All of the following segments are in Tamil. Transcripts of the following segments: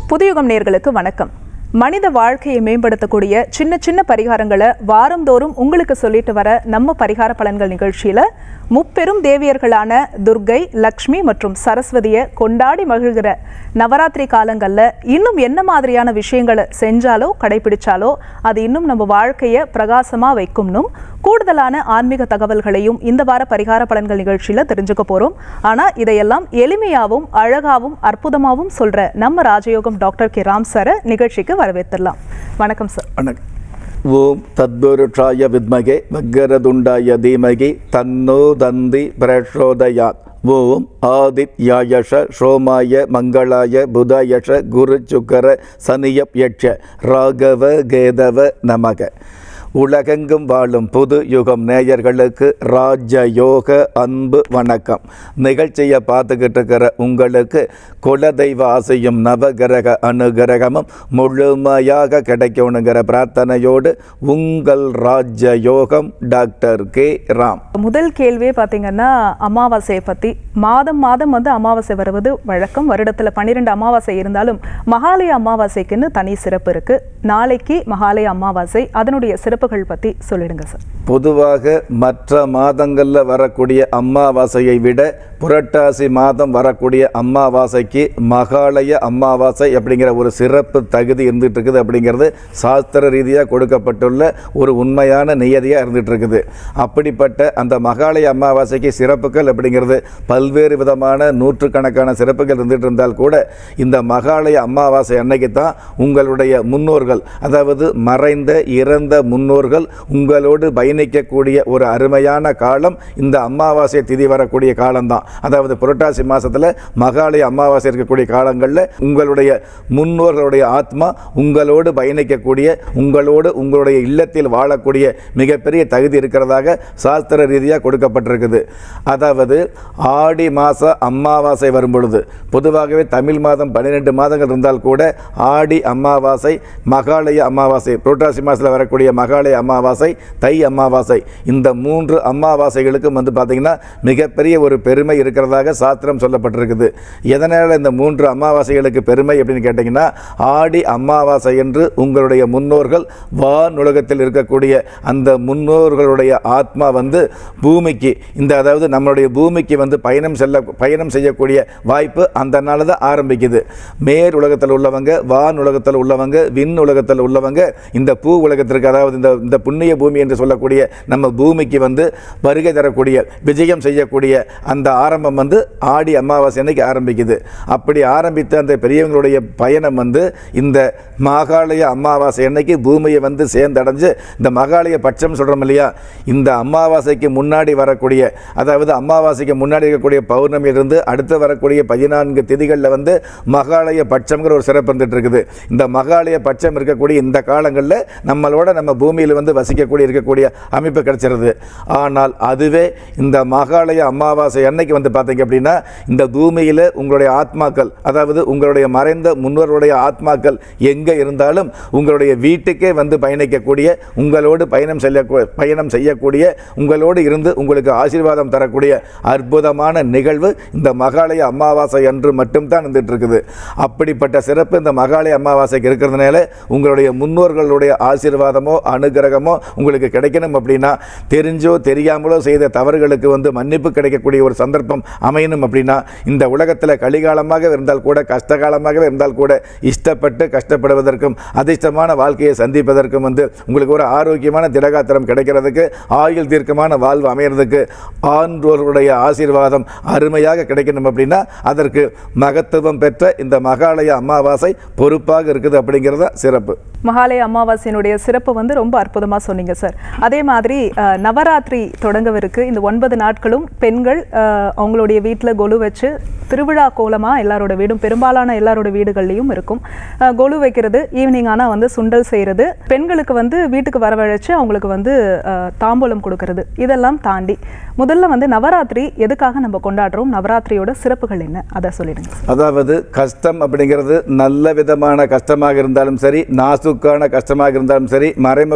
புதுயுகம் நேர்களுக்கு வணக்கம் மனித வாழ்க்கையை மேம்படுத்தக்கூடிய சின்ன சின்ன பரிகாரங்களை வாரந்தோறும் உங்களுக்கு சொல்லிட்டு வர நம்ம பரிகார பலன்கள் நிகழ்ச்சியில முப்பெரும் தேவியர்களான துர்கை லக்ஷ்மி மற்றும் சரஸ்வதியை கொண்டாடி மகிழ்கிற நவராத்திரி காலங்கள்ல இன்னும் என்ன மாதிரியான விஷயங்களை செஞ்சாலோ கடைபிடிச்சாலோ அது இன்னும் நம்ம வாழ்க்கையை பிரகாசமா வைக்கும்னும் கூடுதலான ஆன்மீக தகவல்களையும் இந்த வார பரிகார பலன்கள் நிகழ்ச்சியில தெரிஞ்சுக்க போறோம் ஆனா இதையெல்லாம் எளிமையாவும் அழகாவும் அற்புதமாவும் சொல்ற நம்ம ராஜயோகம் டாக்டர் கே ராம் சாரை நிகழ்ச்சிக்கு வரவேற்றுலாம் வணக்கம் சார் வணக்கம் ஓம் தத்புருஷாய வித்மகே வக்கரதுண்டாய தீமகி தன்னோ தந்தி பிரச்சோதயாத் ஓம் ஆதித்யாயஷ சோமாய மங்களாய புதாயஷ குரு சுக்கர சனியப் யட்ச ராகவ கேதவ நமக உலகெங்கும் வாழும் புது யுகம் நேயர்களுக்கு ராஜயோக அன்பு வணக்கம் நிகழ்ச்சியை பார்த்துக்கிட்டு இருக்கிற உங்களுக்கு குலதெய்வ ஆசையும் நவகிரக அனுகிரகமும் முழுமையாக கிடைக்கணுங்கிற பிரார்த்தனையோடு உங்கள் ராஜயோகம் டாக்டர் கே ராம் முதல் கேள்வியே பார்த்தீங்கன்னா அமாவாசையை பற்றி மாதம் மாதம் வந்து அமாவாசை வருவது வழக்கம் வருடத்தில் பன்னிரெண்டு அமாவாசை இருந்தாலும் மகாலய அமாவாசைக்குன்னு தனி சிறப்பு இருக்கு நாளைக்கு மகாலய அமாவாசை அதனுடைய சிறப்புகள் பற்றி சொல்லிடுங்க சார் பொதுவாக மற்ற மாதங்களில் வரக்கூடிய அமாவாசையை விட புரட்டாசி மாதம் வரக்கூடிய அமாவாசைக்கு மகாலய அமாவாசை அப்படிங்கிற ஒரு சிறப்பு தகுதி இருந்துட்டு இருக்குது அப்படிங்கிறது சாஸ்திர ரீதியாக கொடுக்கப்பட்டுள்ள ஒரு உண்மையான நியதியாக இருந்துட்டு இருக்குது அப்படிப்பட்ட அந்த மகாலய அமாவாசைக்கு சிறப்புகள் அப்படிங்கிறது பல்வேறு விதமான நூற்றுக்கணக்கான சிறப்புகள் இருந்துட்டு இருந்தால் கூட இந்த மகாலய அமாவாசை அன்னைக்கு தான் உங்களுடைய முன்னோர்கள் அதாவது மறைந்த இறந்த முன்னோர்கள் உங்களோடு பயணிக்கக்கூடிய ஒரு அருமையான காலம் இந்த அமாவாசை திதி வரக்கூடிய காலம்தான் அதாவது புரட்டாசி மாசத்துல மகாலய அமாவாசை இருக்கக்கூடிய காலங்களில் உங்களுடைய முன்னோர்களுடைய ஆத்மா உங்களோடு பயணிக்கக்கூடிய உங்களோடு உங்களுடைய இல்லத்தில் வாழக்கூடிய மிகப்பெரிய தகுதி இருக்கிறதாக சாஸ்திர ரீதியாக கொடுக்கப்பட்டிருக்குது அதாவது ஆடி மாச அமாவாசை வரும் பொழுது பொதுவாகவே தமிழ் மாதம் பன்னிரெண்டு மாதங்கள் இருந்தால் கூட ஆடி அமாவாசை மகாலய அமாவாசை புரட்டாசி மாதத்தில் வரக்கூடிய மகாலய அமாவாசை தை அமாவாசை இந்த மூன்று அமாவாசைகளுக்கும் வந்து பார்த்திங்கன்னா மிகப்பெரிய ஒரு பெருமை இருக்கிறதாக சாஸ்திரம் சொல்லப்பட்டிருக்குது எதனால் இந்த மூன்று அமாவாசைகளுக்கு பெருமை அப்படின்னு கேட்டிங்கன்னா ஆடி அமாவாசை என்று உங்களுடைய முன்னோர்கள் வானுலகத்தில் இருக்கக்கூடிய அந்த முன்னோர்களுடைய ஆத்மா வந்து பூமிக்கு இந்த அதாவது நம்மளுடைய பூமிக்கு வந்து பயணம் செல்ல பயணம் செய்யக்கூடிய வாய்ப்பு அந்த நாள் தான் ஆரம்பிக்குது மேல் உலகத்தில் உள்ளவங்க வான் உலகத்தில் உள்ளவங்க விண் உலகத்தில் உள்ளவங்க இந்த பூ உலகத்திற்கு அதாவது இந்த இந்த புண்ணிய பூமி என்று சொல்லக்கூடிய நம்ம பூமிக்கு வந்து வருகை தரக்கூடிய விஜயம் செய்யக்கூடிய அந்த ஆரம்பம் வந்து ஆடி அமாவாசை அன்னைக்கு ஆரம்பிக்குது அப்படி ஆரம்பித்த அந்த பெரியவங்களுடைய பயணம் வந்து இந்த மகாலய அமாவாசை அன்னைக்கு பூமியை வந்து சேர்ந்தடைஞ்சு இந்த மகாலய பட்சம் சொல்கிறோம் இல்லையா இந்த அமாவாசைக்கு முன்னாடி வரக்கூடிய அதாவது அமாவாசைக்கு முன்னாடி இருக்கக்கூடிய பௌர்ணமியிலிருந்து அடுத்து வரக்கூடிய பதினான்கு திதிகளில் வந்து மகாலய பட்சம்ங்கிற ஒரு சிறப்பு இருந்துட்டு இருக்குது இந்த மகாலய பட்சம் இருக்கக்கூடிய இந்த காலங்களில் நம்மளோட நம்ம பூமியில் வந்து வசிக்கக்கூடிய இருக்கக்கூடிய அமைப்பு கிடைச்சிருது ஆனால் அதுவே இந்த மகாலய அமாவாசை அன்னைக்கு வந்து பார்த்தீங்க அப்படின்னா இந்த பூமியில் உங்களுடைய ஆத்மாக்கள் அதாவது உங்களுடைய மறைந்த முன்னோருடைய ஆத்மாக்கள் எங்கே இருந்தாலும் உங்களுடைய வீட்டுக்கே வந்து பயணிக்கக்கூடிய உங்களோடு பயணம் செய்ய பயணம் செய்யக்கூடிய உங்களோடு இருந்து உங்களுக்கு ஆசீர்வாதம் தரக்கூடிய அற்புதமான நிகழ்வு இந்த மகாலய அமாவாசை அன்று மட்டும்தான் இருந்துட்டு இருக்குது அப்படிப்பட்ட சிறப்பு இந்த மகாலய அமாவாசைக்கு இருக்கிறதுனால உங்களுடைய முன்னோர்களுடைய ஆசீர்வாதமோ அனுகிரகமோ உங்களுக்கு கிடைக்கணும் அப்படின்னா தெரிஞ்சோ தெரியாமலோ செய்த தவறுகளுக்கு வந்து மன்னிப்பு கிடைக்கக்கூடிய ஒரு சந்தர்ப்பம் அமையணும் அப்படின்னா இந்த உலகத்தில் கலிகாலமாக இருந்தால் கூட கஷ்டகாலமாகவே இருந்தால் கூட இஷ்டப்பட்டு கஷ்டப்படுவதற்கும் அதிர்ஷ்டமான வாழ்க்கையை சந்திப்பதற்கும் வந்து உங்களுக்கு ஒரு ஆரோக்கியமான திடகாத்திரம் கிடைக்கிறதுக்கு ஆயுள் தீர்க்கமான வாழ்வு அமையறதுக்கு ஆன்றோருடைய ஆசீர்வாதம் அருமையாக கிடைக்கணும் அப்படின்னா அதற்கு மகத்துவம் பெற்ற இந்த மகாலய அமாவாசை பொறுப்பாக இருக்குது அப்படிங்கிறத சிறப்பு மகாலய அமாவாசையினுடைய சிறப்பு வந்து ரொம்ப அற்புதமா சொன்னீங்க சார் அதே மாதிரி அஹ், நவராத்திரி தொடங்கவிருக்கு இந்த ஒன்பது நாட்களும் பெண்கள் அஹ், அவங்களுடைய வீட்டில் கொலு வச்சு திருவிழா கோலமா எல்லாரோட வீடும் பெரும்பாலான எல்லாரோட வீடுகள்லையும் இருக்கும் அஹ், கொலு வைக்கிறது ஈவினிங் ஆனால் வந்து சுண்டல் செய்கிறது பெண்களுக்கு வந்து வீட்டுக்கு வரவழைச்சு அவங்களுக்கு வந்து அஹ், தாம்பூலம் கொடுக்கறது இதெல்லாம் தாண்டி முதல்ல வந்து நவராத்திரி எதுக்காக நம்ம கொண்டாடுறோம் நவராத்திரியோட சிறப்புகள் என்ன அதை சொல்லிடுங்க அதாவது கஷ்டம் அப்படிங்கிறது நல்ல விதமான கஷ்டமாக இருந்தாலும் சரி நாசுக்கான கஷ்டமாக இருந்தாலும் சரி மறைமுக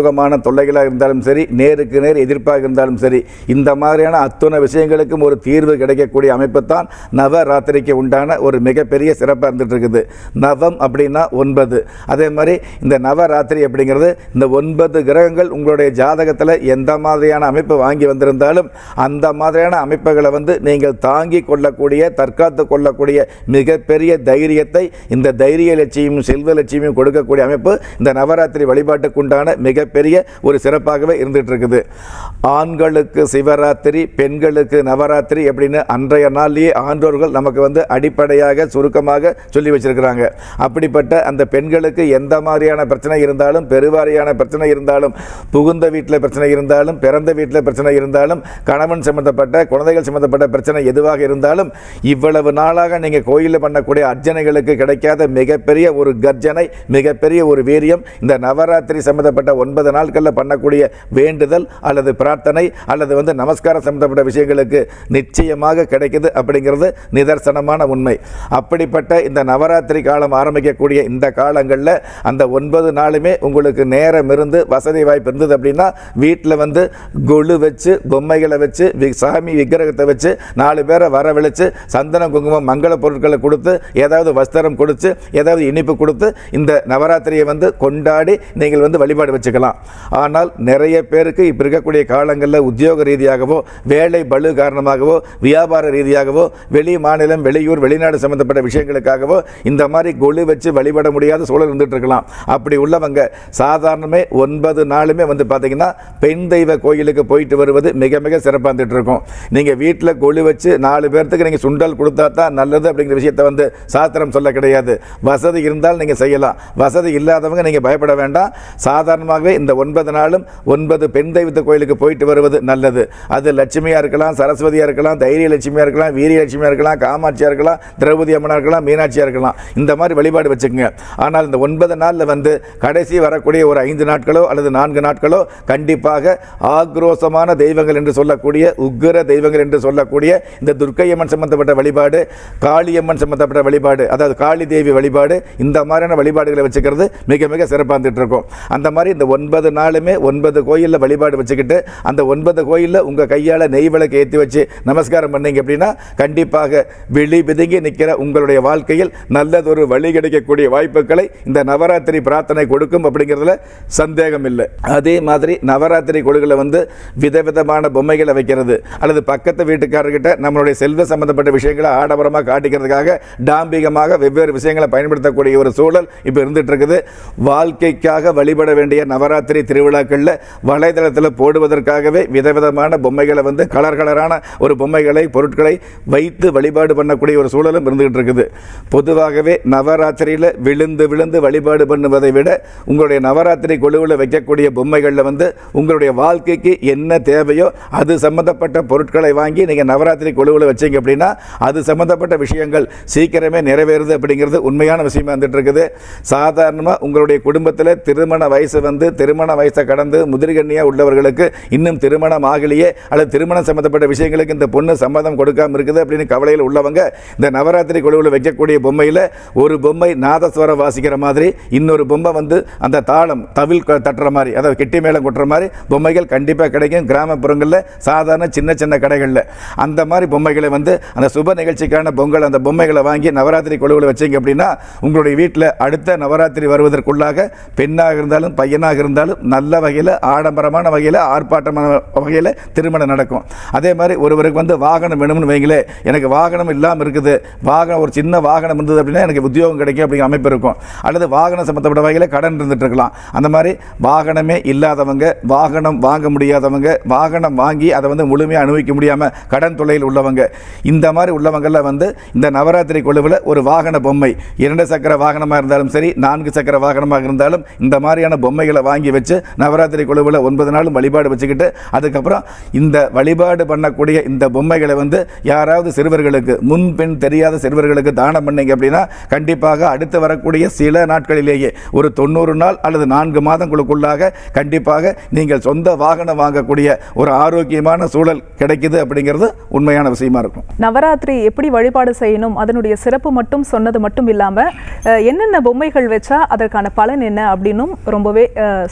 மறைமுகமான தொல்லைகளாக இருந்தாலும் சரி நேருக்கு நேர் எதிர்ப்பாக இருந்தாலும் சரி இந்த மாதிரியான அத்துணை விஷயங்களுக்கும் ஒரு தீர்வு கிடைக்கக்கூடிய அமைப்பு தான் நவராத்திரிக்கு உண்டான ஒரு மிகப்பெரிய சிறப்பாக இருந்துட்டு இருக்குது நவம் அப்படின்னா ஒன்பது அதே மாதிரி இந்த நவராத்திரி அப்படிங்கிறது இந்த ஒன்பது கிரகங்கள் உங்களுடைய ஜாதகத்தில் எந்த மாதிரியான அமைப்பு வாங்கி வந்திருந்தாலும் அந்த மாதிரியான அமைப்புகளை வந்து நீங்கள் தாங்கி கொள்ளக்கூடிய தற்காத்து கொள்ளக்கூடிய மிகப்பெரிய தைரியத்தை இந்த தைரிய லட்சியமும் செல்வ லட்சியமும் கொடுக்கக்கூடிய அமைப்பு இந்த நவராத்திரி வழிபாட்டுக்குண்டான மிகப்பெரிய ஒரு சிறப்பாகவே இருந்துட்டு இருக்குது ஆண்களுக்கு சிவராத்திரி பெண்களுக்கு நவராத்திரி அப்படின்னு அன்றைய நாள்லேயே ஆன்றோர்கள் நமக்கு வந்து அடிப்படையாக சுருக்கமாக சொல்லி வச்சிருக்கிறாங்க அப்படிப்பட்ட அந்த பெண்களுக்கு எந்த மாதிரியான பிரச்சனை இருந்தாலும் பெருவாரியான பிரச்சனை இருந்தாலும் புகுந்த வீட்டில் பிரச்சனை இருந்தாலும் பிறந்த வீட்டில் பிரச்சனை இருந்தாலும் கணவன் சம்பந்தப்பட்ட குழந்தைகள் சம்பந்தப்பட்ட பிரச்சனை எதுவாக இருந்தாலும் இவ்வளவு நாளாக நீங்கள் கோயிலில் பண்ணக்கூடிய அர்ச்சனைகளுக்கு கிடைக்காத மிகப்பெரிய ஒரு கர்ஜனை மிகப்பெரிய ஒரு வீரியம் இந்த நவராத்திரி சம்பந்தப்பட்ட ஒன்பது நாட்களில் பண்ணக்கூடிய வேண்டுதல் அல்லது பிரார்த்தனை அல்லது வந்து நமஸ்காரம் சம்பந்தப்பட்ட விஷயங்களுக்கு நிச்சயமாக கிடைக்குது அப்படிங்கிறது நிதர்சனமான உண்மை அப்படிப்பட்ட இந்த நவராத்திரி காலம் ஆரம்பிக்கக்கூடிய இந்த காலங்களில் அந்த ஒன்பது நாளுமே உங்களுக்கு நேரம் இருந்து வசதி வாய்ப்பு இருந்தது அப்படின்னா வீட்டில் வந்து கொலு வச்சு பொம்மைகளை வச்சு வி- சாமி விக்கிரகத்தை வச்சு நாலு பேரை வரவழைச்சு சந்தன குங்குமம் மங்கள பொருட்களை கொடுத்து ஏதாவது வஸ்திரம் கொடுத்து ஏதாவது இனிப்பு கொடுத்து இந்த நவராத்திரியை வந்து கொண்டாடி நீங்கள் வந்து வழிபாடு வச்சுக்கலாம் ஆனால் நிறைய பேருக்கு இப்போ இருக்கக்கூடிய காலங்களில் உத்தியோக ரீதியாகவோ வேலை பளு காரணமாகவோ வியாபார ரீதியாகவோ வெளி மாநிலம் வெளியூர் வெளிநாடு சம்பந்தப்பட்ட விஷயங்களுக்காகவோ இந்த மாதிரி கொலு வச்சு வழிபட முடியாத சூழல் இருந்துட்டு இருக்கலாம் அப்படி உள்ளவங்க சாதாரணமே ஒன்பது நாளுமே வந்து பார்த்தீங்கன்னா பெண் தெய்வ கோயிலுக்கு போயிட்டு வருவது மிக மிக சிறப்பாக இருந்துட்டு இருக்கும் நீங்கள் வீட்டில் கொலு வச்சு நாலு பேர்த்துக்கு நீங்கள் சுண்டல் கொடுத்தா தான் நல்லது அப்படிங்கிற விஷயத்தை வந்து சாஸ்திரம் சொல்ல கிடையாது வசதி இருந்தால் நீங்கள் செய்யலாம் வசதி இல்லாதவங்க நீங்கள் பயப்பட வேண்டாம் சாதாரணமாகவே இந்த ஒன்பது நாளும் ஒன்பது பெண் தெய்வத்து கோயிலுக்கு போயிட்டு வருவது நல்லது அது லட்சுமியாக இருக்கலாம் சரஸ்வதியாக இருக்கலாம் தைரிய லட்சுமியாக இருக்கலாம் வீரிய லட்சுமியாக இருக்கலாம் காமாட்சியாக இருக்கலாம் திரௌபதி அம்மனாக இருக்கலாம் மீனாட்சியாக இருக்கலாம் இந்த மாதிரி வழிபாடு வச்சுக்கோங்க ஆனால் இந்த ஒன்பது நாளில் வந்து கடைசி வரக்கூடிய ஒரு ஐந்து நாட்களோ அல்லது நான்கு நாட்களோ கண்டிப்பாக ஆக்ரோஷமான தெய்வங்கள் என்று சொல்லக்கூடிய உக்கிர தெய்வங்கள் என்று சொல்லக்கூடிய இந்த துர்க்கையம்மன் சம்பந்தப்பட்ட வழிபாடு காளியம்மன் சம்பந்தப்பட்ட வழிபாடு அதாவது காளி தேவி வழிபாடு இந்த மாதிரியான வழிபாடுகளை வச்சுக்கிறது மிக மிக சிறப்பாக இருந்துட்டு இருக்கும் அந்த மாதிரி இந்த ஒன்பது நாளுமே ஒன்பது கோயிலில் வழிபாடு வச்சுக்கிட்டு அந்த ஒன்பது கோயிலில் உங்கள் கையால் நெய் விளக்கு ஏற்றி வச்சு நமஸ்காரம் பண்ணீங்க அப்படின்னா கண்டிப்பாக விழி பிதுங்கி நிற்கிற உங்களுடைய வாழ்க்கையில் நல்லதொரு வழி கிடைக்கக்கூடிய வாய்ப்புகளை இந்த நவராத்திரி பிரார்த்தனை கொடுக்கும் அப்படிங்கிறதுல சந்தேகம் இல்லை அதே மாதிரி நவராத்திரி கொழுகளை வந்து விதவிதமான பொம்மைகளை வைக்கிறது அல்லது பக்கத்து வீட்டுக்காரர்கிட்ட நம்மளுடைய செல்வ சம்பந்தப்பட்ட விஷயங்களை ஆடம்பரமாக காட்டிக்கிறதுக்காக டாம்பிகமாக வெவ்வேறு விஷயங்களை பயன்படுத்தக்கூடிய ஒரு சூழல் இப்போ இருந்துட்டு இருக்குது வாழ்க்கைக்காக வழிபட வேண்டிய நவராத்திரி திருவிழாக்களில் வலைதளத்தில் போடுவதற்காகவே விதவிதமான பொம்மைகளை வந்து கலர் கலரான ஒரு பொம்மைகளை பொருட்களை வைத்து வழிபாடு பண்ணக்கூடிய ஒரு சூழலும் இருந்துகிட்டு இருக்குது பொதுவாகவே நவராத்திரியில் விழுந்து விழுந்து வழிபாடு பண்ணுவதை விட உங்களுடைய நவராத்திரி குழுவில் வைக்கக்கூடிய பொம்மைகளில் வந்து உங்களுடைய வாழ்க்கைக்கு என்ன தேவையோ அது சம்பந்தப்பட்ட பொருட்களை வாங்கி நீங்கள் நவராத்திரி குழுவில் வச்சீங்க அப்படின்னா அது சம்பந்தப்பட்ட விஷயங்கள் சீக்கிரமே நிறைவேறுது அப்படிங்கிறது உண்மையான விஷயமா இருந்துட்டு இருக்குது சாதாரணமாக உங்களுடைய குடும்பத்தில் திருமண வயசு வந்து திருமண வயசை கடந்து முதிர்கண்ணியாக உள்ளவர்களுக்கு இன்னும் திருமணம் ஆகலையே அல்லது திருமணம் சம்பந்தப்பட்ட விஷயங்களுக்கு இந்த பொண்ணு சம்மதம் கொடுக்காம இருக்குது அப்படின்னு கவலையில் உள்ளவங்க இந்த நவராத்திரி குழுவில் வைக்கக்கூடிய பொம்மையில் ஒரு பொம்மை நாதஸ்வரம் வாசிக்கிற மாதிரி இன்னொரு பொம்மை வந்து அந்த தாளம் தவில் க- தட்டுற மாதிரி அதாவது கெட்டி மேளம் கொட்டுற மாதிரி பொம்மைகள் கண்டிப்பாக கிடைக்கும் கிராமப்புறங்களில் சாதாரண சின்ன சின்ன கடைகளில் அந்த மாதிரி பொம்மைகளை வந்து அந்த சுப நிகழ்ச்சிக்கான பொங்கல் அந்த பொம்மைகளை வாங்கி நவராத்திரி குழுவில் வச்சீங்க அப்படின்னா உங்களுடைய வீட்டில் அடுத்த நவராத்திரி வருவதற்குள்ளாக பெண்ணாக இருந்தாலும் பையனாக இருந்தாலும் நல்ல வகையில் ஆடம்பரமான வகையில் ஆர்ப்பாட்டமான வகையில் திருமணம் நடக்கும் அதே மாதிரி ஒருவருக்கு வந்து வாகனம் வேணும்னு வைங்களே எனக்கு வாகனம் இல்லாமல் இருக்குது வாகனம் ஒரு சின்ன வாகனம் இருந்தது அப்படின்னா எனக்கு உத்தியோகம் கிடைக்கும் அப்படிங்கிற அமைப்பு இருக்கும் அல்லது வாகனம் சம்மந்தப்பட்ட வகையில் கடன் இருந்துட்டு இருக்கலாம் அந்த மாதிரி வாகனமே இல்லாதவங்க வாகனம் வாங்க முடியாதவங்க வாகனம் வாங்கி அதை வந்து முழுமையாக அனுபவிக்க முடியாமல் கடன் தொல்லையில் உள்ளவங்க இந்த மாதிரி உள்ளவங்களில் வந்து இந்த நவராத்திரி குழுவில் ஒரு வாகன பொம்மை இரண்டு சக்கர வாகனமாக இருந்தாலும் சரி நான்கு சக்கர வாகனமாக இருந்தாலும் இந்த மாதிரியான பொம்மைகளை வாங்கி வச்சு நவராத்திரி குழுவில் ஒன்பது நாளும் வழிபாடு வச்சுக்கிட்டு அதுக்கப்புறம் இந்த வழிபாடு பண்ணக்கூடிய இந்த பொம்மைகளை வந்து யாராவது சிறுவர்களுக்கு முன் பின் தெரியாத சிறுவர்களுக்கு தானம் பண்ணீங்க அப்படின்னா கண்டிப்பாக அடுத்து வரக்கூடிய சில நாட்களிலேயே ஒரு தொண்ணூறு நாள் அல்லது நான்கு மாதங்களுக்குள்ளாக கண்டிப்பாக நீங்கள் சொந்த வாகனம் வாங்கக்கூடிய ஒரு ஆரோக்கியமான சூழல் கிடைக்குது அப்படிங்கிறது உண்மையான விஷயமா இருக்கும் நவராத்திரி எப்படி வழிபாடு செய்யணும் அதனுடைய சிறப்பு மட்டும் சொன்னது மட்டும் இல்லாம அஹ், என்னென்ன பொம்மைகள் வச்சா அதற்கான பலன் என்ன அப்படின்னும் ரொம்பவே அஹ்,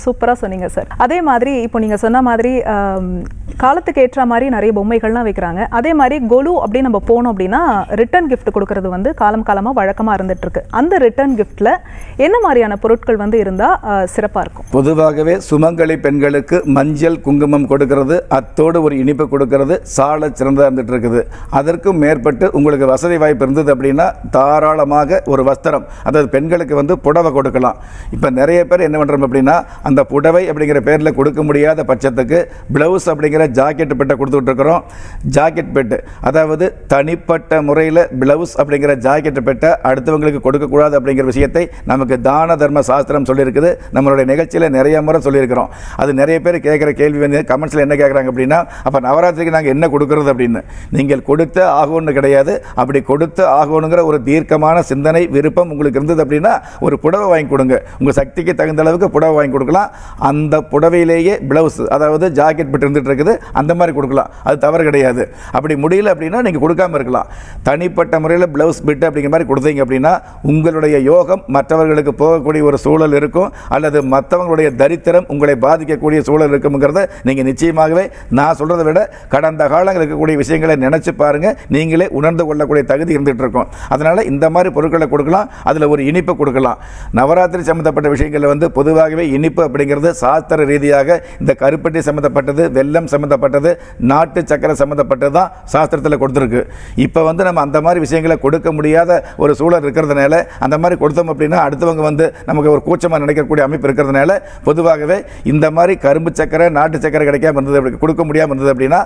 சூப்பராக சொன்னீங்க சார் அதே மாதிரி இப்போ நீங்கள் சொன்ன மாதிரி ஆம், காலத்துக்கு ஏற்ற மாதிரி நிறைய பொம்மைகள்லாம் வைக்கிறாங்க அதே மாதிரி கொலு அப்படின்னு நம்ம போனோம் அப்படின்னா ரிட்டர்ன் gift கொடுக்கறது வந்து காலம் காலமாக வழக்கமாக இருந்துட்டு இருக்கு அந்த ரிட்டர்ன் கிஃப்ட்டில் என்ன மாதிரியான பொருட்கள் வந்து இருந்தால் சிறப்பாக இருக்கும் பொதுவாகவே சுமங்கலி பெண்களுக்கு மஞ்சள் குங்குமம் கொடுக்கிறது அத்தோடு ஒரு இனிப்பு கொடுக்கிறது சால சிறந்ததாக இருந்துட்டு இருக்குது அதற்கும் மேற்பட்டு உங்களுக்கு வசதி வாய்ப்பு இருந்தது அப்படின்னா தாராளமாக ஒரு வஸ்திரம் அதாவது பெண்களுக்கு வந்து புடவை கொடுக்கலாம் இப்போ நிறைய பேர் என்ன பண்ணுறோம் அப்படின்னா அந்த புடவை அப்படிங்கிற பேரில் கொடுக்க முடியாத பட்சத்துக்கு ப்ளவுஸ் அப்படிங்கிற ஜாக்கெட் பெட்டை கொடுத்துட்டு இருக்கிறோம் ஜாக்கெட் பெட்டு அதாவது தனிப்பட்ட முறையில் ப்ளவுஸ் அப்படிங்கிற ஜாக்கெட் பெட்டை அடுத்தவங்களுக்கு கொடுக்கக்கூடாது அப்படிங்கிற விஷயத்தை நமக்கு தான தர்ம சாஸ்திரம் சொல்லியிருக்குது நம்மளுடைய நிகழ்ச்சியில் நிறைய முறை சொல்லியிருக்கிறோம் அது நிறைய பேர் கேட்குற கேள்வி வந்து கமெண்ட்ஸில் என்ன கேட்குறாங்க அப்படின்னா அப்போ நவராத்திரிக்கு நாங்கள் என்ன கொடுக்கறது அப்படின்னு நீங்கள் கொடுத்த ஆகணும்னு கிடையாது அப்படி கொடுத்து ஆகணுங்கிற ஒரு தீர்க்கமான சிந்தனை விருப்பம் உங்களுக்கு இருந்தது அப்படின்னா ஒரு புடவை வாங்கி கொடுங்க உங்கள் சக்திக்கு தகுந்த அளவுக்கு புடவை வாங்கி கொடுக்கலாம் அந்த புடவையிலேயே ப்ளவுஸ் அதாவது ஜாக்கெட் பட்டு இருந்துட்டு இருக்குது அந்த மாதிரி கொடுக்கலாம் அது தவறு கிடையாது அப்படி முடியல அப்படின்னா நீங்கள் கொடுக்காம இருக்கலாம் தனிப்பட்ட முறையில் ப்ளவுஸ் பிட்டு அப்படிங்கிற மாதிரி கொடுத்தீங்க அப்படின்னா உங்களுடைய யோகம் மற்றவர்களுக்கு போகக்கூடிய ஒரு சூழல் இருக்கும் அல்லது மற்றவங்களுடைய தரித்திரம் உங்களை பாதிக்கக்கூடிய சூழல் இருக்குங்கிறத நீங்கள் நிச்சயமாகவே நான் சொல்கிறத விட கடந்த காலங்கள் இருக்கக்கூடிய விஷயங்களை நினச்சி பாருங்க நீங்களே உணர்ந்து கொள்ளக்கூடிய தகுதி இருந்துகிட்டு இருக்கும் அதனால் இந்த மாதிரி பொருட்களை கொடுக்கலாம் அதில் ஒரு இனிப்பு கொடுக்கலாம் நவராத்திரி சம்மந்தப்பட்ட விஷயங்களில் வந்து பொதுவாகவே இனிப்பு அப்படிங்கிறது சாஸ்திர ரீதியாக இந்த கருப்பட்டி சம்மந்தப்பட்டது வெல்லம் சம்மந்தப்பட்டது நாட்டு சக்கரை சம்மந்தப்பட்டது தான் சாஸ்திரத்தில் கொடுத்துருக்கு இப்போ வந்து நம்ம அந்த மாதிரி விஷயங்களை கொடுக்க முடியாத ஒரு சூழல் இருக்கிறதுனால அந்த மாதிரி கொடுத்தோம் அப்படின்னா அடுத்தவங்க வந்து நமக்கு ஒரு கூச்சமாக நினைக்கக்கூடிய அமைப்பு இருக்கிறதுனால பொதுவாகவே இந்த மாதிரி கரும்பு சக்கரை நாட்டு சக்கரை கிடைக்காம இருந்தது அப்படி கொடுக்க முடியாமல் இருந்தது அப்படின்னா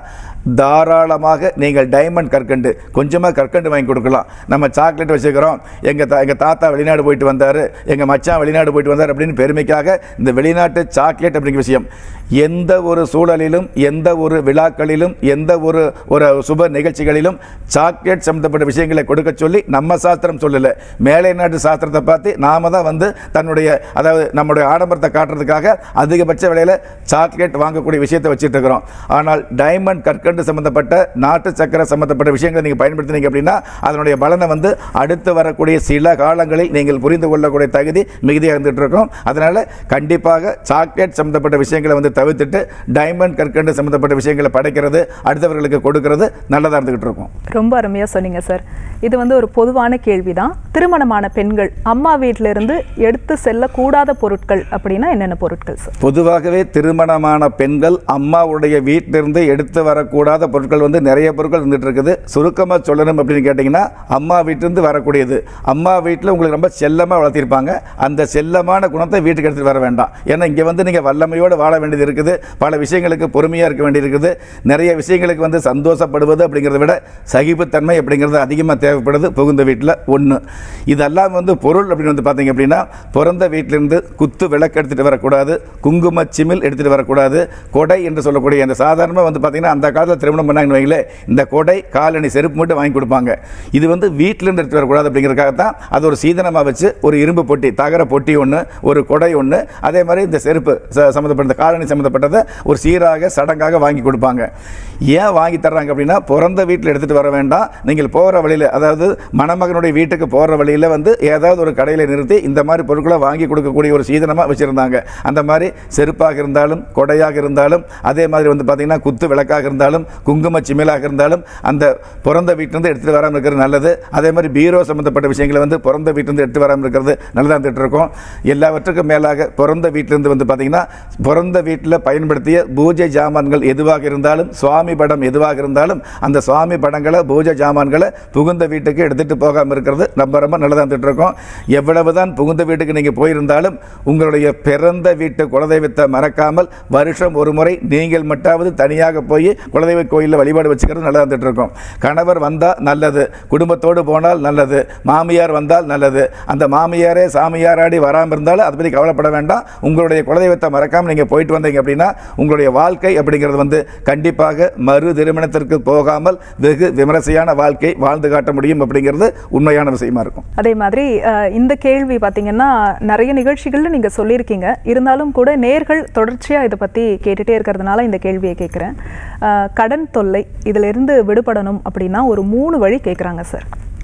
தாராளமாக நீங்கள் டைமண்ட் கற்கண்டு கொஞ்சமாக கற்கண்டு வாங்கி கொடுக்கலாம் நம்ம சாக்லேட் வச்சுக்கிறோம் எங்கள் தா எங்கள் தாத்தா வெளிநாடு போயிட்டு வந்தார் எங்கள் மச்சான் வெளிநாடு போயிட்டு வந்தார் அப்படின்னு பெருமைக்காக இந்த வெளிநாட்டு சாக்லேட் அப்படிங்கிற விஷயம் எந்த ஒரு சூழலிலும் எந்த ஒரு விழாக்களிலும் எந்த ஒரு ஒரு சுப நிகழ்ச்சிகளிலும் சாக்லேட் சம்மந்தப்பட்ட விஷயங்களை கொடுக்க சொல்லி நம்ம சாஸ்திரம் சொல்லலை மேலை நாட்டு சாஸ்திரத்தை பார்த்து நாம தான் வந்து தன்னுடைய அதாவது நம்முடைய ஆடம்பரத்தை காட்டுறதுக்காக அதிகபட்ச விலையில் சாக்லேட் வாங்கக்கூடிய விஷயத்தை வச்சுட்டு இருக்கிறோம் ஆனால் டைமண்ட் கற்கண்டு சம்மந்தப்பட்ட நாட்டு சக்கரை சம்மந்தப்பட்ட விஷயங்களை நீங்கள் பயன்படுத்தினீங்க அப்படின்னா அதனுடைய பலனை வந்து அடுத்து வரக்கூடிய சில காலங்களில் நீங்கள் புரிந்து கொள்ளக்கூடிய தகுதி மிகுதியாக இருந்துட்டு இருக்கும் அதனால் கண்டிப்பாக சாக்லேட் சம்மந்தப்பட்ட விஷயங்களை வந்து தவிர்த்துட்டு டைமண்ட் கற்கண்டு சம்மந்தப்பட்ட விஷயங்களை படைக்கிறது அடுத்தவர்களுக்கு கொடுக்கிறது நல்லதாக இருந்துகிட்டு இருக்கும் ரொம்ப அருமையாக சொன்னீங்க சார் இது வந்து ஒரு பொதுவான கேள்வி தான் திருமணமான பெண்கள் அம்மா வீட்டில இருந்து எடுத்து செல்லக்கூடாத பொருட்கள் அப்படின்னா என்னென்ன பொருட்கள் சார் பொதுவாகவே திருமணமான பெண்கள் அம்மாவுடைய வீட்டிலிருந்து எடுத்து வரக்கூடாத பொருட்கள் வந்து நிறைய பொருட்கள் இருந்துட்டு இருக்குது சுருக்கமாக சொல்லணும் அப்படின்னு கேட்டிங்கன்னா அம்மா வீட்டிலிருந்து வரக்கூடியது அம்மா வீட்டில் உங்களுக்கு ரொம்ப செல்லமாக வளர்த்திருப்பாங்க அந்த செல்லமான குணத்தை வீட்டுக்கு எடுத்துகிட்டு வர வேண்டாம் ஏன்னா இங்கே வந்து நீங்கள் வல்லமையோடு வாழ வேண்டியது இருக்குது பல விஷயங்களுக்கு பொறுமையாக இருக்க வேண்டியது இருக்குது நிறைய விஷயங்களுக்கு வந்து சந்தோஷப்படுவது அப்படிங்கிறத விட சகிப்புத்தன்மை அப்படிங்கிறது அதிகமாக தேவைப்படுது புகுந்த வீட்டில் ஒன்று இதெல்லாம் வந்து பொருள் அப்படின்னு வந்து பார்த்தீங்க அப்படின்னா பிறந்த வீட்டிலிருந்து குத்து விளக்கு எடுத்துகிட்டு வரக்கூடாது குங்கும சிமிழ் எடுத்துகிட்டு வரக்கூடாது கொடை என்று சொல்லக்கூடிய அந்த சாதாரணமாக வந்து பார்த்தீங்கன்னா அந்த காலத்தில் திருமணம் பண்ணாங்கன்னு வைங்களேன் இந்த கொடை காலணி செருப்பு மட்டும் வாங்கி கொடுப்பாங்க இது வந்து வீட்டிலேருந்து எடுத்துகிட்டு வரக்கூடாது அப்படிங்கிறதுக்காக தான் அது ஒரு சீதனமாக வச்சு ஒரு இரும்பு பொட்டி தகர பொட்டி ஒன்று ஒரு கொடை ஒன்று அதே மாதிரி இந்த செருப்பு ச- சம்மந்தப்பட்ட காலணி சம்மந்தப்பட்டதை ஒரு சீராக சடங்காக வாங்கி கொடுப்பாங்க ஏன் வாங்கி தர்றாங்க அப்படின்னா பிறந்த வீட்டில் எடுத்துகிட்டு வர வேண்டாம் நீங்கள் போகிற வழியில் அதாவது மணமகனுடைய வீட்டுக்கு போகிற வழியில் வந்து ஏதாவது ஒரு கடையில் நிறுத்தி இந்த மாதிரி பொருட்களை வாங்கி கொடுக்கக்கூடிய ஒரு சீதனமாக வச்சுருந்தாங்க அந்த மாதிரி செருப்பாக இருந்தாலும் கொடையாக இருந்தாலும் அதே மாதிரி வந்து பார்த்திங்கன்னா குத்து விளக்காக இருந்தாலும் குங்கும சிமிலாக இருந்தாலும் அந்த பிறந்த வீட்டிலேருந்து எடுத்துகிட்டு வராமல் இருக்கிறது நல்லது அதே மாதிரி பீரோ சம்மந்தப்பட்ட விஷயங்களை வந்து பிறந்த வீட்டிலேருந்து எடுத்து வராமல் இருக்கிறது நல்லதாக இருந்துகிட்டு இருக்கும் எல்லாவற்றுக்கும் மேலாக பிறந்த வீட்டிலேருந்து வந்து பார்த்திங்கன்னா பிறந்த வீட்டில் பயன்படுத்திய பூஜை ஜாமான்கள் எதுவாக இருந்தாலும் சுவாமி படம் எதுவாக இருந்தாலும் அந்த சுவாமி படங்களை பூஜை ஜாமான்களை புகுந்த வீட்டுக்கு எடுத்துகிட்டு போகாமல் இருக்கிறது ரொம்ப ரொம்ப நல்லதாக இருந்துட்டு இருக்கோம் எவ்வளவு தான் புகுந்த வீட்டுக்கு நீங்கள் போயிருந்தாலும் உங்களுடைய பிறந்த வீட்டு குலதெய்வத்தை மறக்காமல் வருஷம் ஒரு முறை நீங்கள் மட்டாவது தனியாக போய் குலதெய்வ கோயிலில் வழிபாடு வச்சுக்கிறது நல்லா இருந்துட்டு இருக்கும் கணவர் வந்தால் நல்லது குடும்பத்தோடு போனால் நல்லது மாமியார் வந்தால் நல்லது அந்த மாமியாரே சாமியாராடி வராமல் இருந்தாலும் அதை பற்றி கவலைப்பட வேண்டாம் உங்களுடைய குலதெய்வத்தை மறக்காமல் நீங்கள் போயிட்டு வந்தீங்க அப்படின்னா உங்களுடைய வாழ்க்கை அப்படிங்கிறது வந்து கண்டிப்பாக மறு திருமணத்திற்கு போகாமல் வெகு விமரிசையான வாழ்க்கை வாழ்ந்து காட்ட முடியும் அப்படிங்கிறது உண்மையான விஷயமா இருக்கும் அதே மாதிரி அஹ், இந்த கேள்வி பார்த்தீங்கன்னா நிறைய நிகழ்ச்சிகள்ல நீங்க சொல்லியிருக்கீங்க இருந்தாலும் கூட நேர்கள் தொடர்ச்சியா இதை பத்தி கேட்டுட்டே இருக்கிறதுனால இந்த கேள்வியை கேட்குறேன் கடன் தொல்லை இதுல இருந்து விடுபடணும் அப்படின்னா ஒரு மூணு வழி கேட்குறாங்க சார்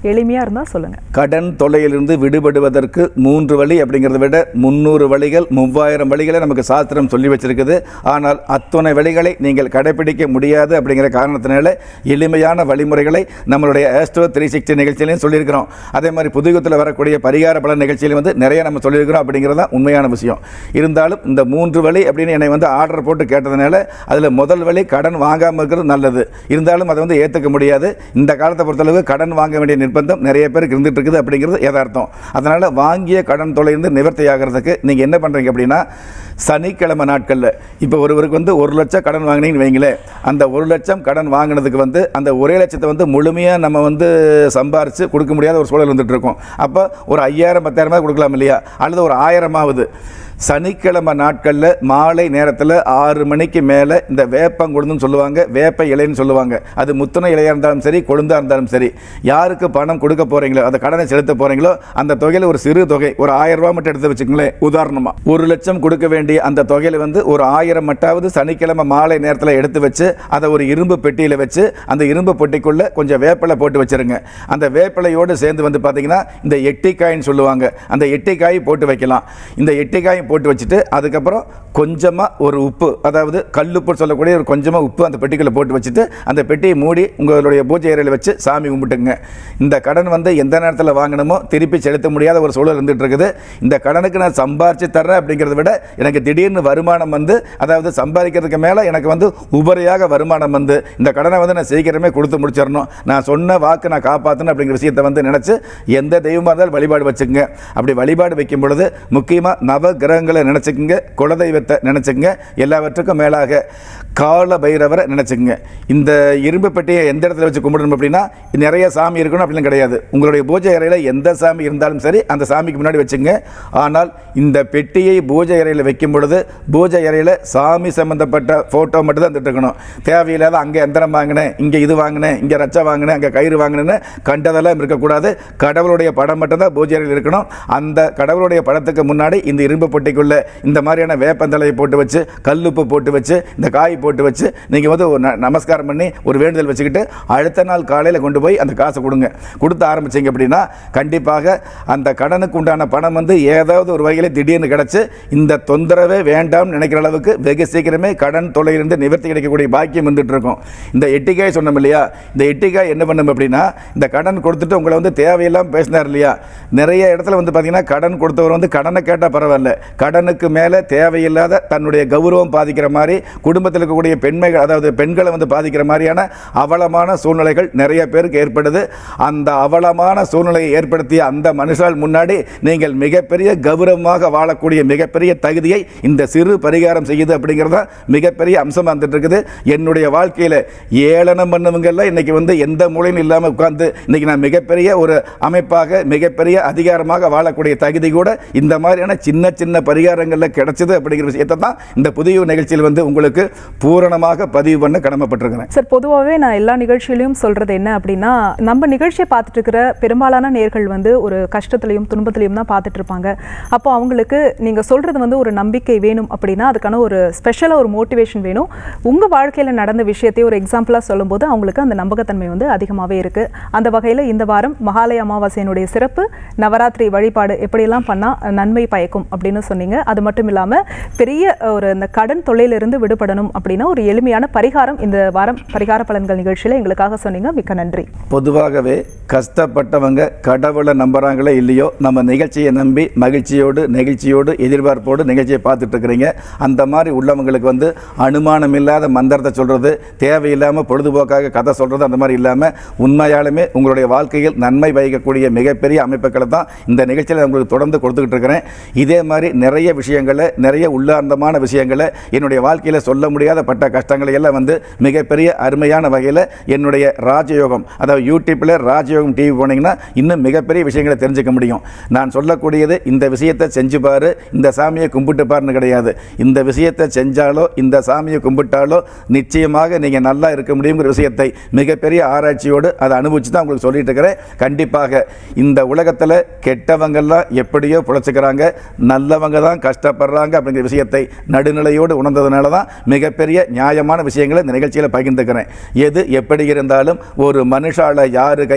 எளிமையா இருந்தா சொல்லுங்க கடன் தொல்லையிலிருந்து விடுபடுவதற்கு மூன்று வழி அப்படிங்கிறத விட முந்நூறு வழிகள் மூவாயிரம் வழிகளை நமக்கு சாஸ்திரம் சொல்லி வச்சிருக்குது ஆனால் அத்துணை வழிகளை நீங்கள் கடைபிடிக்க முடியாது அப்படிங்கிற காரணத்தினால எளிமையான வழிமுறைகளை நம்மளுடைய ஆஸ்ட்ரோ த்ரீ சிக்ஸ்டி நிகழ்ச்சியிலையும் சொல்லியிருக்கிறோம் அதே மாதிரி புதுயுகத்தில் வரக்கூடிய பரிகார பலன் நிகழ்ச்சியிலும் வந்து நிறைய நம்ம சொல்லியிருக்கிறோம் அப்படிங்கிறது தான் உண்மையான விஷயம் இருந்தாலும் இந்த மூன்று வழி அப்படின்னு என்னை வந்து ஆர்டர் போட்டு கேட்டதுனால அதில் முதல் வழி கடன் வாங்காமல் இருக்கிறது நல்லது இருந்தாலும் அதை வந்து ஏற்றுக்க முடியாது இந்த காலத்தை பொறுத்தளவு கடன் வாங்க வேண்டிய நிர்பந்தம் நிறைய பேருக்கு இருந்துட்டு இருக்குது அப்படிங்கிறது யதார்த்தம் அதனால் வாங்கிய கடன் தொலைந்து நிவர்த்தி ஆகிறதுக்கு நீங்கள் என்ன பண்ணுறீங்க அப்படின்னா சனிக்கிழமை நாட்களில் இப்போ ஒருவருக்கு வந்து ஒரு லட்சம் கடன் வாங்கினீங்கன்னு வைங்களேன் அந்த ஒரு லட்சம் கடன் வாங்கினதுக்கு வந்து அந்த ஒரே லட்சத்தை வந்து முழுமையாக நம்ம வந்து சம்பாரித்து கொடுக்க முடியாத ஒரு சூழல் வந்துட்டு இருக்கோம் அப்போ ஒரு ஐயாயிரம் பத்தாயிரமா கொடுக்கலாம் இல்லையா அல்லது ஒரு ஆயிரமாவது சனிக்கிழமை நாட்களில் மாலை நேரத்தில் ஆறு மணிக்கு மேலே இந்த வேப்பங்குழுந்துன்னு சொல்லுவாங்க வேப்ப இலைன்னு சொல்லுவாங்க அது முத்துணை இலையாக இருந்தாலும் சரி கொழுந்தாக இருந்தாலும் சரி யாருக்கு பணம் கொடுக்க போகிறீங்களோ அந்த கடனை செலுத்த போகிறீங்களோ அந்த தொகையில் ஒரு சிறு தொகை ஒரு ஆயிரம் ரூபாய் மட்டும் எடுத்து வச்சுக்கங்களேன் உதாரணமாக ஒரு லட்சம் கொடுக்க வேண்டிய அந்த தொகையில் வந்து ஒரு ஆயிரம் மட்டாவது சனிக்கிழமை மாலை நேரத்தில் எடுத்து வச்சு அதை ஒரு இரும்பு பெட்டியில் வச்சு அந்த இரும்பு பெட்டிக்குள்ளே கொஞ்சம் வேப்பிலை போட்டு வச்சிருங்க அந்த வேப்பிலையோடு சேர்ந்து வந்து பார்த்தீங்கன்னா இந்த எட்டிக்காயின்னு சொல்லுவாங்க அந்த எட்டிக்காய் போட்டு வைக்கலாம் இந்த எட்டிக்காயும் போட்டு வச்சுட்டு அதுக்கப்புறம் கொஞ்சமாக ஒரு உப்பு அதாவது கல்லுப்பு சொல்லக்கூடிய ஒரு கொஞ்சமாக உப்பு அந்த பெட்டிக்குள்ளே போட்டு வச்சுட்டு அந்த பெட்டியை மூடி உங்களுடைய பூஜை அறையில் வச்சு சாமி கும்பிட்டுங்க இந்த கடன் வந்து எந்த நேரத்தில் வாங்கணுமோ திருப்பி செலுத்த முடியாத ஒரு சூழல் இருந்துட்டு இருக்குது இந்த கடனுக்கு நான் சம்பாரிச்சு தர்றேன் அப்படிங்கிறத விட எனக்கு திடீர்னு வருமானம் வந்து அதாவது சம்பாதிக்கிறதுக்கு மேலே எனக்கு வந்து உபரியாக வருமானம் வந்து இந்த கடனை வந்து நான் சீக்கிரமே கொடுத்து முடிச்சிடணும் நான் சொன்ன வாக்கு நான் காப்பாற்றணும் அப்படிங்கிற விஷயத்தை வந்து நினச்சி எந்த தெய்வமாக இருந்தாலும் வழிபாடு வச்சுக்கோங்க அப்படி வழிபாடு வைக்கும் பொழுது முக்கியமாக நவ கிரகங்களை நினச்சிக்கோங்க குலதெய்வத்தை நினச்சிக்கோங்க எல்லாவற்றுக்கும் மேலாக கால பைரவரை நினச்சிக்கோங்க இந்த இரும்பு பெட்டியை எந்த இடத்துல வச்சு கும்பிடணும் அப்படின்னா நிறைய சாமி இருக்கணும் அப்படின்னு கிடையாது உங்களுடைய பூஜை அறையில் எந்த சாமி இருந்தாலும் சரி அந்த சாமிக்கு முன்னாடி வச்சுங்க ஆனால் இந்த பெட்டியை பூஜை அறையில் வைக்கும் பொழுது பூஜை அறையில் சாமி சம்பந்தப்பட்ட ஃபோட்டோ மட்டும் தான் தந்துட்டு இருக்கணும் தேவையில்லாத அங்கே எந்திரம் வாங்கினேன் இங்கே இது வாங்கினேன் இங்கே ரச்சை வாங்கினேன் அங்கே கயிறு வாங்கினேன்னு கண்டதெல்லாம் இருக்கக்கூடாது கடவுளுடைய படம் மட்டும் தான் பூஜை அறையில் இருக்கணும் அந்த கடவுளுடைய படத்துக்கு முன்னாடி இந்த இரும்பு பொட்டிக்குள்ள இந்த மாதிரியான வேப்பந்தலையை போட்டு வச்சு கல்லுப்பு போட்டு வச்சு இந்த காய் போட்டு வச்சு நீங்கள் வந்து ஒரு ந- நமஸ்காரம் பண்ணி ஒரு வேண்டுதல் வச்சுக்கிட்டு அடுத்த நாள் காலையில் கொண்டு போய் அந்த காசை கொடுங்க கொடுத்து ஆரம்பிச்சீங்க அப்படின்னா கண்டிப்பாக அந்த கடனுக்கு உண்டான பணம் வந்து ஏதாவது ஒரு வகையில் திடீர்னு கிடச்சி இந்த தொந்தரவே வேண்டாம்னு நினைக்கிற அளவுக்கு வெகு சீக்கிரமே கடன் தொலையிலிருந்து நிவர்த்தி கிடைக்கக்கூடிய பாக்கியம் வந்துட்டு இருக்கும் இந்த எட்டிக்காய் சொன்னோம் இல்லையா இந்த எட்டிக்காய் என்ன பண்ணும் அப்படின்னா இந்த கடன் கொடுத்துட்டு உங்களை வந்து தேவையில்லாமல் பேசினார் இல்லையா நிறைய இடத்துல வந்து பார்த்தீங்கன்னா கடன் கொடுத்தவர் வந்து கடனை கேட்டால் பரவாயில்ல கடனுக்கு மேலே தேவையில்லாத தன்னுடைய கௌரவம் பாதிக்கிற மாதிரி குடும்பத்தில் இருக்கக்கூடிய பெண்மைகள் அதாவது பெண்களை வந்து பாதிக்கிற மாதிரியான அவலமான சூழ்நிலைகள் நிறைய பேருக்கு ஏற்படுது அந்த அவலமான சூழ்நிலையை ஏற்படுத்திய அந்த மனுஷால் முன்னாடி நீங்கள் மிகப்பெரிய கௌரவமாக வாழக்கூடிய மிகப்பெரிய தகுதியை இந்த சிறு பரிகாரம் செய்யுது அப்படிங்கிறது தான் மிகப்பெரிய அம்சமாக வந்துட்டு இருக்குது என்னுடைய வாழ்க்கையில் ஏளனம் பண்ணவங்கெல்லாம் இன்னைக்கு வந்து எந்த மூலையும் இல்லாமல் உட்கார்ந்து இன்னைக்கு நான் மிகப்பெரிய ஒரு அமைப்பாக மிகப்பெரிய அதிகாரமாக வாழக்கூடிய தகுதி கூட இந்த மாதிரியான சின்ன சின்ன பரிகாரங்களில் கிடைச்சது அப்படிங்கிற விஷயத்தை தான் இந்த புதிய நிகழ்ச்சியில் வந்து உங்களுக்கு பூரணமாக பதிவு பண்ண கடமைப்பட்டிருக்கிறேன் சார் பொதுவாகவே நான் எல்லா நிகழ்ச்சியிலையும் சொல்றது என்ன அப்படின்னா நம்ம நிகழ்ச்சியை பார்த்துட்டு இருக்கிற பெரும்பாலான நேர்கள் வந்து ஒரு கஷ்டத்துலையும் துன்பத்திலையும் தான் பார்த்துட்டு இருப்பாங்க அப்போ அவங்களுக்கு நீங்க சொல்றது வந்து ஒரு நம்பிக்கை வேணும் அப்படின்னா அதுக்கான ஒரு ஸ்பெஷலாக ஒரு மோட்டிவேஷன் வேணும் உங்க வாழ்க்கையில நடந்த விஷயத்தை ஒரு எக்ஸாம்பிளாக சொல்லும்போது அவங்களுக்கு அந்த நம்பகத்தன்மை வந்து அதிகமாகவே இருக்கு அந்த வகையில இந்த வாரம் மகாலய அமாவாசையினுடைய சிறப்பு நவராத்திரி வழிபாடு எப்படியெல்லாம் பண்ணா நன்மை பயக்கும் அப்படின்னு சொன்னீங்க அது மட்டும் இல்லாம பெரிய ஒரு இந்த கடன் தொல்லையிலிருந்து விடுபடணும் அப்படின்னா ஒரு எளிமையான பரிகாரம் இந்த வாரம் பரிகார பலன்கள் நிகழ்ச்சியில எங்களுக்காக சொன்னீங்க மிக்க நன்றி பொதுவாகவே கஷ்டப்பட்டவங்க கடவுளை நம்புறாங்களோ இல்லையோ நம்ம நிகழ்ச்சியை நம்பி மகிழ்ச்சியோடு நெகிழ்ச்சியோடு எதிர்பார்ப்போடு நிகழ்ச்சியை பார்த்துட்டு இருக்கிறீங்க அந்த மாதிரி உள்ளவங்களுக்கு வந்து அனுமானம் இல்லாத மந்திரத்தை சொல்கிறது தேவையில்லாமல் பொழுதுபோக்காக கதை சொல்கிறது அந்த மாதிரி இல்லாமல் உண்மையாலுமே உங்களுடைய வாழ்க்கையில் நன்மை வகிக்கக்கூடிய மிகப்பெரிய அமைப்புகளை தான் இந்த நிகழ்ச்சியில் உங்களுக்கு தொடர்ந்து கொடுத்துக்கிட்டு இருக்கிறேன் இதே மாதிரி நிறைய விஷயங்களை நிறைய உள்ளார்ந்தமான விஷயங்களை என்னுடைய வாழ்க்கையில் சொல்ல முடியாத பட்ட கஷ்டங்களை எல்லாம் வந்து மிகப்பெரிய அருமையான வகையில் என்னுடைய ராஜயோகம் அதாவது யூடியூப்பில் ராஜயோகம் டிவி போனீங்கன்னா இன்னும் மிகப்பெரிய விஷயங்களை தெரிஞ்சுக்க முடியும் நான் சொல்லக்கூடியது இந்த விஷயத்தை செஞ்சு பாரு இந்த சாமியை கும்பிட்டு பாருன்னு கிடையாது இந்த விஷயத்தை செஞ்சாலோ இந்த சாமியை கும்பிட்டாலோ நிச்சயமாக நீங்கள் நல்லா இருக்க முடியுங்கிற விஷயத்தை மிகப்பெரிய ஆராய்ச்சியோடு அதை அனுபவிச்சு தான் உங்களுக்கு சொல்லிட்டு இருக்கிறேன் கண்டிப்பாக இந்த உலகத்தில் கெட்டவங்கெல்லாம் எப்படியோ பிழைச்சிக்கிறாங்க நல்லவங்க தான் கஷ்டப்படுறாங்க அப்படிங்கிற விஷயத்தை நடுநிலையோடு உணர்ந்ததுனால தான் மிகப்பெரிய நியாயமான விஷயங்களை இந்த நிகழ்ச்சியில் பகிர்ந்துக்கிறேன் எது எப்படி இருந்தாலும் ஒரு மனுஷால யாரு கை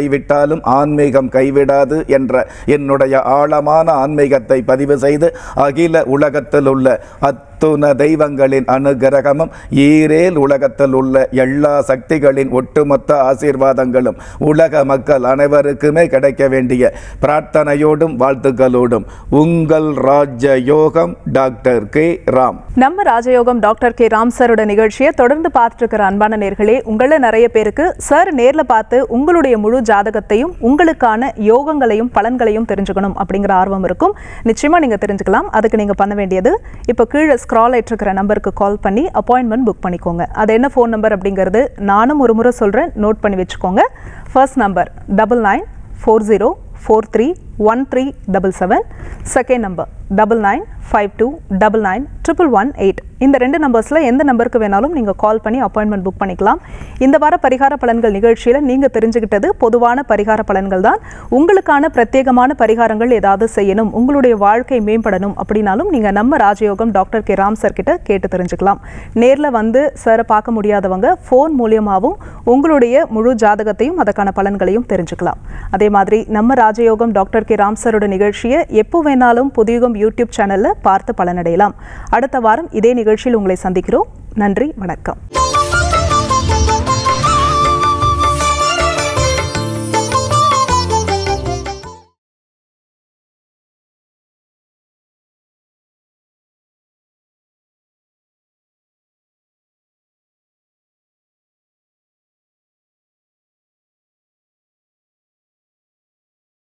கைவிட்டாலும் ஆன்மீகம் கைவிடாது என்ற என்னுடைய ஆழமான ஆன்மீகத்தை பதிவு செய்து அகில உலகத்தில் உள்ள அத்துண தெய்வங்களின் அனுகிரகமும் ஈரேல் உலகத்தில் உள்ள எல்லா சக்திகளின் ஒட்டுமொத்த ஆசீர்வாதங்களும் உலக மக்கள் அனைவருக்குமே கிடைக்க வேண்டிய பிரார்த்தனையோடும் வாழ்த்துக்களோடும் உங்கள் ராஜ யோகம் டாக்டர் கே ராம் நம்ம ராஜயோகம் டாக்டர் கே ராம் சாரோட நிகழ்ச்சியை தொடர்ந்து பார்த்துட்டு இருக்கிற அன்பான நேர்களே உங்கள நிறைய பேருக்கு சார் நேர்ல பார்த்து உங்களுடைய முழு ஜாதகத்தையும் உங்களுக்கான யோகங்களையும் பலன்களையும் தெரிஞ்சுக்கணும் அப்படிங்கிற ஆர்வம் இருக்கும் நிச்சயமா நீங்க தெரிஞ்சுக்கலாம் அதுக்கு நீங்க பண்ண வேண்டியது இப்போ கீழே ஸ்க்ரால் ஆயிட்டு இருக்கிற நம்பருக்கு கால் பண்ணி அப்பாயின்மெண்ட் புக் பண்ணிக்கோங்க அது என்ன ஃபோன் நம்பர் அப்படிங்கிறது நானும் ஒரு முறை சொல்றேன் நோட் பண்ணி வச்சுக்கோங்க first number double nine four zero four three one three double seven second number double nine five two double nine triple one eight இந்த ரெண்டு நம்பர்ஸில் எந்த நம்பருக்கு வேணாலும் நீங்கள் கால் பண்ணி அப்பாயின்மெண்ட் புக் பண்ணிக்கலாம் இந்த வார பரிகார பலன்கள் நிகழ்ச்சியில் நீங்கள் தெரிஞ்சுக்கிட்டது பொதுவான பரிகார பலன்கள் தான் உங்களுக்கான பிரத்யேகமான பரிகாரங்கள் ஏதாவது செய்யணும் உங்களுடைய வாழ்க்கை மேம்படணும் அப்படின்னாலும் நீங்கள் நம்ம ராஜயோகம் டாக்டர் கே ராம் சார் கிட்ட கேட்டு தெரிஞ்சுக்கலாம் நேரில் வந்து சாரை பார்க்க முடியாதவங்க ஃபோன் மூலியமாகவும் உங்களுடைய முழு ஜாதகத்தையும் அதற்கான பலன்களையும் தெரிஞ்சுக்கலாம் அதே மாதிரி நம்ம ராஜயோகம் டாக்டர் கே ராம் சாரோட நிகழ்ச்சியை எப்போ வேணாலும் புதியுகம் யூடியூப் சேனலில் பார்த்து பலனடையலாம் அடுத்த வாரம் இதே நிகழ்ச்சியில் உங்களை சந்திக்கிறோம் நன்றி வணக்கம்